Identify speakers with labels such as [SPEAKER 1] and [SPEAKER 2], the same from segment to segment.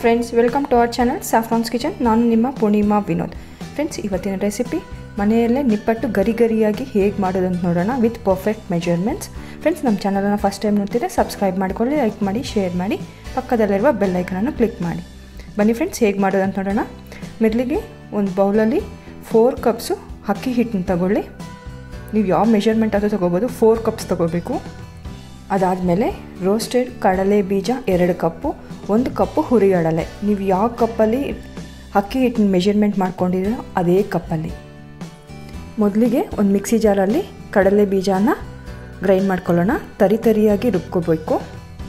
[SPEAKER 1] Friends welcome to our channel Saffron's Kitchen ನಾನು ನಿಮ್ಮ Purnima Vinod friends ಇವತ್ತಿನ ರೆಸಿಪಿ ಮನೆಯಲ್ಲೇ ನಿಪ್ಪಟ್ಟು ಗರಿ ಗರಿಯಾಗಿ ಹೇಗೆ ಮಾಡೋದು ಅಂತ ನೋಡೋಣ ವಿತ್ ಪರ್ಫೆಕ್ಟ್ ಮೆಜರ್ಮೆಂಟ್ಸ್ ಫ್ರೆಂಡ್ಸ್ ನಮ್ಮ ಚಾನಲನ್ನು ಫಸ್ಟ್ ಟೈಮ್ ನೋಡ್ತಿದ್ರೆ ಸಬ್ಸ್ಕ್ರೈಬ್ ಮಾಡ್ಕೊಳ್ಳಿ ಲೈಕ್ ಮಾಡಿ ಶೇರ್ ಮಾಡಿ ಪಕ್ಕದಲ್ಲಿರುವ ಬೆಲ್ ಐಕನನ್ನು ಕ್ಲಿಕ್ ಮಾಡಿ ಬನ್ನಿ ಫ್ರೆಂಡ್ಸ್ ಹೇಗೆ ಮಾಡೋದು ಅಂತ ನೋಡೋಣ ಮೊದಲಿಗೆ ಒಂದು ಬೌಲಲ್ಲಿ ಫೋರ್ ಕಪ್ಸು ಅಕ್ಕಿ ಹಿಟ್ಟನ್ನು ತಗೊಳ್ಳಿ ನೀವು ಯಾವ ಮೆಷರ್ಮೆಂಟ್ ಆದರೂ ತೊಗೋಬೋದು ಫೋರ್ ಕಪ್ಸ್ ತೊಗೋಬೇಕು ಅದಾದಮೇಲೆ ರೋಸ್ಟೆಡ್ ಕಡಲೆ ಬೀಜ ಎರಡು ಕಪ್ಪು ಒಂದು ಕಪ್ಪು ಹುರಿಗಡಲೆ ನೀವು ಯಾವ ಕಪ್ಪಲ್ಲಿ ಅಕ್ಕಿ ಹಿಟ್ಟಿನ ಮೆಷರ್ಮೆಂಟ್ ಮಾಡ್ಕೊಂಡಿದ್ದೀರೋ ಅದೇ ಕಪ್ಪಲ್ಲಿ ಮೊದಲಿಗೆ ಒಂದು ಮಿಕ್ಸಿ ಜಾರಲ್ಲಿ ಕಡಲೆ ಬೀಜನ ಗ್ರೈಂಡ್ ಮಾಡ್ಕೊಳ್ಳೋಣ ತರಿ ತರಿಯಾಗಿ ರುಬ್ಕೋಬೇಕು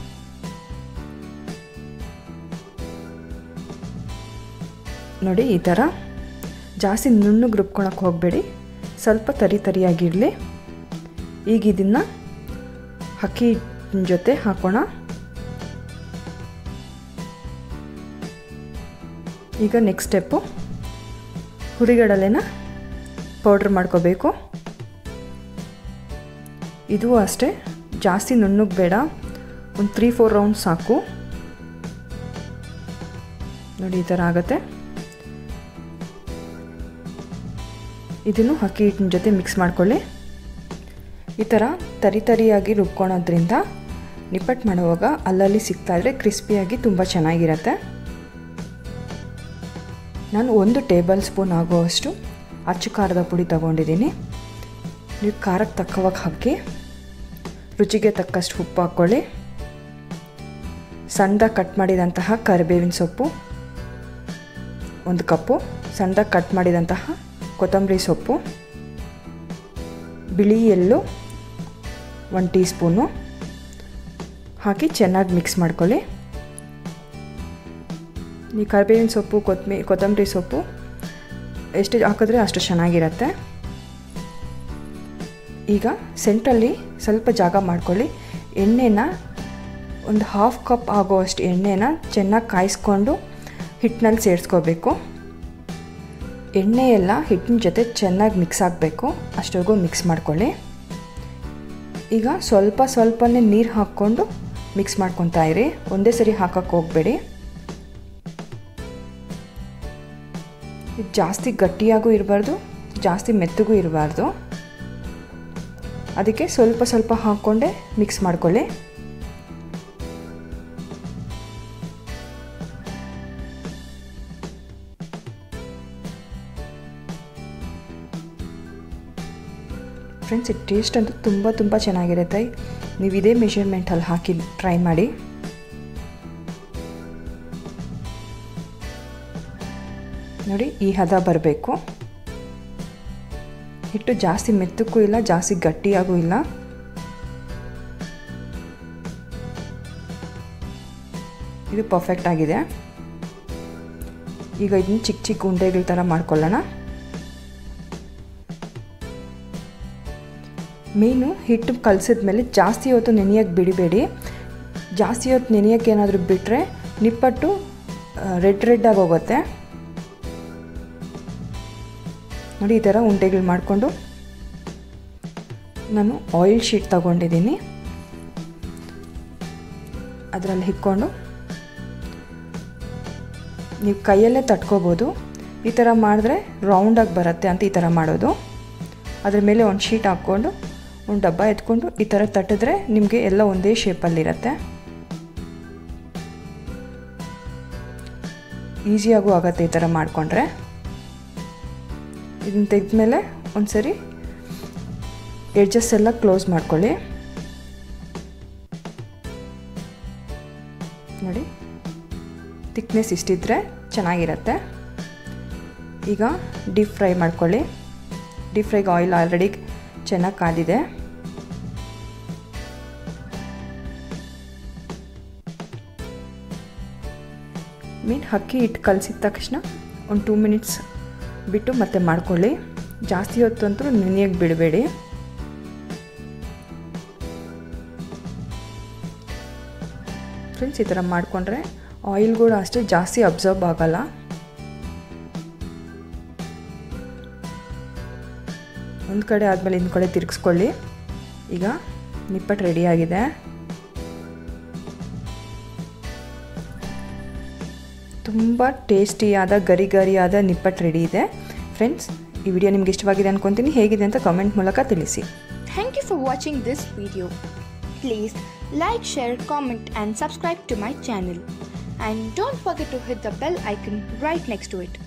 [SPEAKER 1] ನೋಡಿ ಈ ಥರ ಜಾಸ್ತಿ ನುಣ್ಣಗೆ ರುಬ್ಕೊಳಕ್ಕೆ ಹೋಗಬೇಡಿ ಸ್ವಲ್ಪ ತರಿ ತರಿಯಾಗಿರಲಿ ಈಗ ಇದನ್ನು ಅಕ್ಕಿ ಜೊತೆ ಹಾಕೋಣ ಈಗ ನೆಕ್ಸ್ಟ್ ಸ್ಟೆಪ್ಪು ಹುರಿಗಡಲೆನ ಪೌಡ್ರ್ ಮಾಡ್ಕೋಬೇಕು ಇದು ಅಷ್ಟೇ ಜಾಸ್ತಿ ನುಣ್ಣಗೆ ಬೇಡ ಒಂದು ತ್ರೀ ಫೋರ್ ರೌಂಡ್ ಸಾಕು ನೋಡಿ ಈ ಥರ ಆಗುತ್ತೆ ಇದನ್ನು ಅಕ್ಕಿ ಹಿಟ್ಟಿನ ಜೊತೆ ಮಿಕ್ಸ್ ಮಾಡ್ಕೊಳ್ಳಿ ಈ ಥರ ತರಿ ತರಿಯಾಗಿ ರುಬ್ಕೊಳೋದ್ರಿಂದ ನಿಪ್ಪಟ್ಟು ಮಾಡುವಾಗ ಅಲ್ಲಲ್ಲಿ ಸಿಗ್ತಾಯಿದ್ರೆ ಕ್ರಿಸ್ಪಿಯಾಗಿ ತುಂಬ ಚೆನ್ನಾಗಿರುತ್ತೆ ನಾನು ಒಂದು ಟೇಬಲ್ ಸ್ಪೂನ್ ಆಗುವಷ್ಟು ಅಚ್ಚು ಖಾರದ ಪುಡಿ ತಗೊಂಡಿದ್ದೀನಿ ನೀವು ಖಾರಕ್ಕೆ ತಕ್ಕವಾಗಿ ಹಾಕಿ ರುಚಿಗೆ ತಕ್ಕಷ್ಟು ಉಪ್ಪು ಹಾಕ್ಕೊಳ್ಳಿ ಸಣ್ಣದಾಗಿ ಕಟ್ ಮಾಡಿದಂತಹ ಕರಿಬೇವಿನ ಸೊಪ್ಪು ಒಂದು ಕಪ್ಪು ಸಣ್ಣದಾಗಿ ಕಟ್ ಮಾಡಿದಂತಹ ಕೊತ್ತಂಬರಿ ಸೊಪ್ಪು ಬಿಳಿ ಎಳ್ಳು ಒನ್ ಟೀ ಸ್ಪೂನು ಹಾಕಿ ಚೆನ್ನಾಗಿ ಮಿಕ್ಸ್ ಮಾಡ್ಕೊಳ್ಳಿ ಈ ಕರಿಬೇವಿನ ಸೊಪ್ಪು ಕೊತ್ತಂಬರಿ ಕೊತ್ತಂಬರಿ ಸೊಪ್ಪು ಎಷ್ಟು ಹಾಕಿದ್ರೆ ಅಷ್ಟು ಚೆನ್ನಾಗಿರುತ್ತೆ ಈಗ ಸೆಂಟ್ರಲ್ಲಿ ಸ್ವಲ್ಪ ಜಾಗ ಮಾಡ್ಕೊಳ್ಳಿ ಎಣ್ಣೆನ ಒಂದು ಹಾಫ್ ಕಪ್ ಆಗೋವಷ್ಟು ಎಣ್ಣೆನ ಚೆನ್ನಾಗಿ ಕಾಯಿಸ್ಕೊಂಡು ಹಿಟ್ಟಿನಲ್ಲಿ ಸೇರಿಸ್ಕೋಬೇಕು ಎಣ್ಣೆ ಎಲ್ಲ ಹಿಟ್ಟಿನ ಜೊತೆ ಚೆನ್ನಾಗಿ ಮಿಕ್ಸ್ ಆಗಬೇಕು ಅಷ್ಟವರೆಗೂ ಮಿಕ್ಸ್ ಮಾಡ್ಕೊಳ್ಳಿ ಈಗ ಸ್ವಲ್ಪ ಸ್ವಲ್ಪನೇ ನೀರು ಹಾಕ್ಕೊಂಡು ಮಿಕ್ಸ್ ಮಾಡ್ಕೊತಾ ಇರಿ ಒಂದೇ ಸರಿ ಹಾಕಕ್ಕೆ ಹೋಗಬೇಡಿ ಇದು ಜಾಸ್ತಿ ಗಟ್ಟಿಯಾಗೂ ಇರಬಾರ್ದು ಜಾಸ್ತಿ ಮೆತ್ತಗೂ ಇರಬಾರ್ದು ಅದಕ್ಕೆ ಸ್ವಲ್ಪ ಸ್ವಲ್ಪ ಹಾಕ್ಕೊಂಡೆ ಮಿಕ್ಸ್ ಮಾಡ್ಕೊಳ್ಳಿ ಫ್ರೆಂಡ್ಸ್ ಇದು ಟೇಸ್ಟ್ ಅಂತೂ ತುಂಬ ತುಂಬ ಚೆನ್ನಾಗಿರುತ್ತೆ ನೀವು ಇದೇ ಮೆಷರ್ಮೆಂಟಲ್ಲಿ ಹಾಕಿ ಟ್ರೈ ಮಾಡಿ ನೋಡಿ ಈ ಹದ ಬರಬೇಕು ಹಿಟ್ಟು ಜಾಸ್ತಿ ಮೆತ್ತಕ್ಕೂ ಇಲ್ಲ ಜಾಸ್ತಿ ಗಟ್ಟಿಯಾಗೂ ಇಲ್ಲ ಇದು ಪರ್ಫೆಕ್ಟ್ ಆಗಿದೆ ಈಗ ಇದನ್ನ ಚಿಕ್ಕ ಚಿಕ್ಕ ಉಂಡೆಗಳ ಥರ ಮಾಡ್ಕೊಳ್ಳೋಣ ಮೀನು ಹಿಟ್ಟು ಕಲಸಿದ ಮೇಲೆ ಜಾಸ್ತಿ ಹೊತ್ತು ನೆನೆಯೋಕ್ಕೆ ಬಿಡಬೇಡಿ ಜಾಸ್ತಿ ಹೊತ್ತು ನೆನೆಯೋಕ್ಕೆ ಏನಾದರೂ ಬಿಟ್ಟರೆ ನಿಪ್ಪಟ್ಟು ರೆಡ್ ರೆಡ್ಡಾಗಿ ಹೋಗುತ್ತೆ ನೋಡಿ ಈ ಥರ ಉಂಡೆಗಳು ಮಾಡಿಕೊಂಡು ನಾನು ಆಯಿಲ್ ಶೀಟ್ ತಗೊಂಡಿದ್ದೀನಿ ಅದರಲ್ಲಿ ಹಿಕ್ಕೊಂಡು ನೀವು ಕೈಯಲ್ಲೇ ತಟ್ಕೋಬೋದು ಈ ಥರ ಮಾಡಿದ್ರೆ ರೌಂಡಾಗಿ ಬರುತ್ತೆ ಅಂತ ಈ ಥರ ಮಾಡೋದು ಅದ್ರ ಮೇಲೆ ಒಂದು ಶೀಟ್ ಹಾಕ್ಕೊಂಡು ಒಂದು ಡಬ್ಬ ಎತ್ಕೊಂಡು ಈ ಥರ ತಟ್ಟಿದ್ರೆ ನಿಮಗೆ ಎಲ್ಲ ಒಂದೇ ಶೇಪಲ್ಲಿರುತ್ತೆ ಈಸಿಯಾಗೂ ಆಗುತ್ತೆ ಈ ಥರ ಮಾಡಿಕೊಂಡ್ರೆ ಇದನ್ನ ತೆಗೆದ್ಮೇಲೆ ಒಂದು ಸರಿ ಎಡ್ಜಸ್ ಎಲ್ಲ ಕ್ಲೋಸ್ ಮಾಡ್ಕೊಳ್ಳಿ ನೋಡಿ ತಿಕ್ನೆಸ್ ಇಷ್ಟಿದ್ರೆ ಚೆನ್ನಾಗಿರುತ್ತೆ ಈಗ ಡೀಪ್ ಫ್ರೈ ಮಾಡ್ಕೊಳ್ಳಿ ಡೀಪ್ ಫ್ರೈಗೆ ಆಯಿಲ್ ಆಲ್ರೆಡಿ ಚೆನ್ನಾಗಿ ಕಾದಿದೆ ಮೀನು ಅಕ್ಕಿ ಇಟ್ಟು ಕಲಸಿದ ತಕ್ಷಣ ಒಂದು ಟೂ ಮಿನಿಟ್ಸ್ ಬಿಟ್ಟು ಮತ್ತೆ ಮಾಡ್ಕೊಳ್ಳಿ ಜಾಸ್ತಿ ಹೊತ್ತು ಅಂತೂ ನೆನೆಯೋಕ್ಕೆ ಬಿಡಬೇಡಿ ಫ್ರೆಂಡ್ಸ್ ಈ ಥರ ಮಾಡಿಕೊಂಡ್ರೆ ಆಯಿಲ್ ಕೂಡ ಅಷ್ಟೇ ಜಾಸ್ತಿ ಅಬ್ಸರ್ವ್ ಆಗಲ್ಲ ಒಂದು ಕಡೆ ಆದಮೇಲೆ ಇನ್ನೊಂದು ಕಡೆ ತಿರುಗಿಸ್ಕೊಳ್ಳಿ ಈಗ ನಿಪ್ಪಟ್ಟು ರೆಡಿಯಾಗಿದೆ ತುಂಬ ಟೇಸ್ಟಿಯಾದ ಗರಿ ಗರಿಯಾದ ನಿಪ್ಪಟ್ಟು ರೆಡಿ ಇದೆ ಫ್ರೆಂಡ್ಸ್ ಈ ವಿಡಿಯೋ ನಿಮ್ಗೆ ಇಷ್ಟವಾಗಿದೆ ಅನ್ಕೊತೀನಿ ಹೇಗಿದೆ ಅಂತ ಕಮೆಂಟ್ ಮೂಲಕ ತಿಳಿಸಿ
[SPEAKER 2] Thank you for watching this video. Please like, share, comment and subscribe to my channel. And don't forget to hit the bell icon right next to it.